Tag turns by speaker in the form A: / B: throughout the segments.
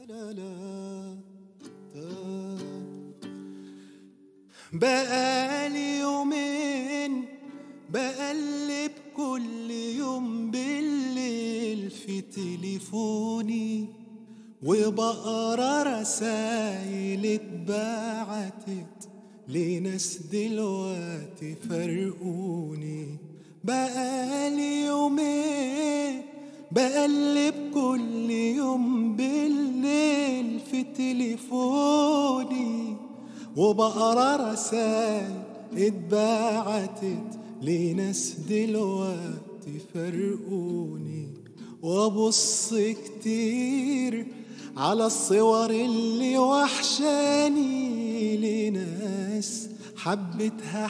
A: لا لا تا. بقالي يومين بقلب كل يوم بالليل في تليفوني وبقرا رسايل اتبعتت لناس دلوقتي فرقوني بقالي يومين بقلب كل يوم بالليل في تليفوني وبقرا رسايل اتبعتت لناس دلوقتي فرقوني وابص كتير على الصور اللي وحشاني لناس حبتها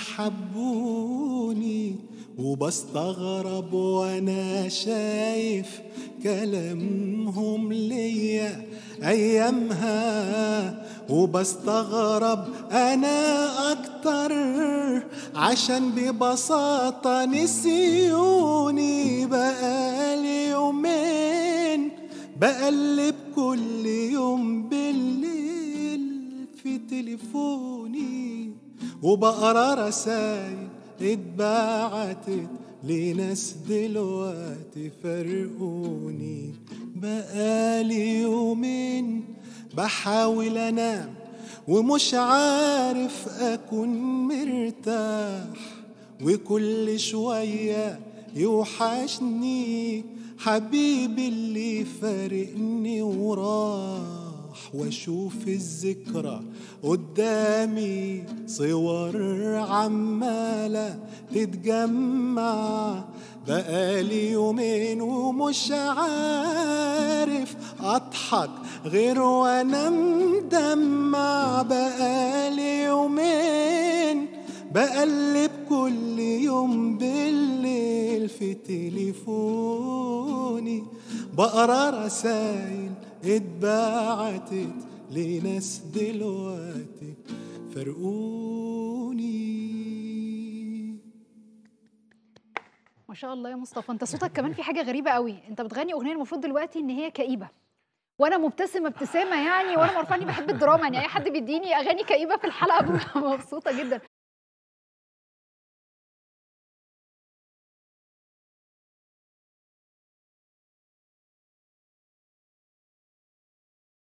A: حبوني وبستغرب وانا شايف كلامهم ليا ايامها وبستغرب انا اكتر عشان ببساطة نسيوني بقالي يومين بقلب كل يوم بالليل في تليفوني وبقرا رسايل اتبعتت لناس دلوقتي فرقوني بقالي يومين بحاول انام ومش عارف اكون مرتاح وكل شوية يوحشني حبيبي اللي فارقني وراح واشوف الذكرى قدامي صور عمالة تتجمع بقالي يومين ومش عارف اضحك غير وانا مدمع بقالي يومين بقلب كل يوم بالليل في تليفوني بقرا رسايل اتبعتت لناس دلوقتي فرقوني
B: ما شاء الله يا مصطفى انت صوتك كمان في حاجه غريبه قوي انت بتغني اغنيه المفروض دلوقتي ان هي كئيبه وانا مبتسمه ابتسامه يعني وانا معروفه اني بحب الدراما يعني اي حد بيديني اغاني كئيبه في الحلقه ببقى مبسوطه جدا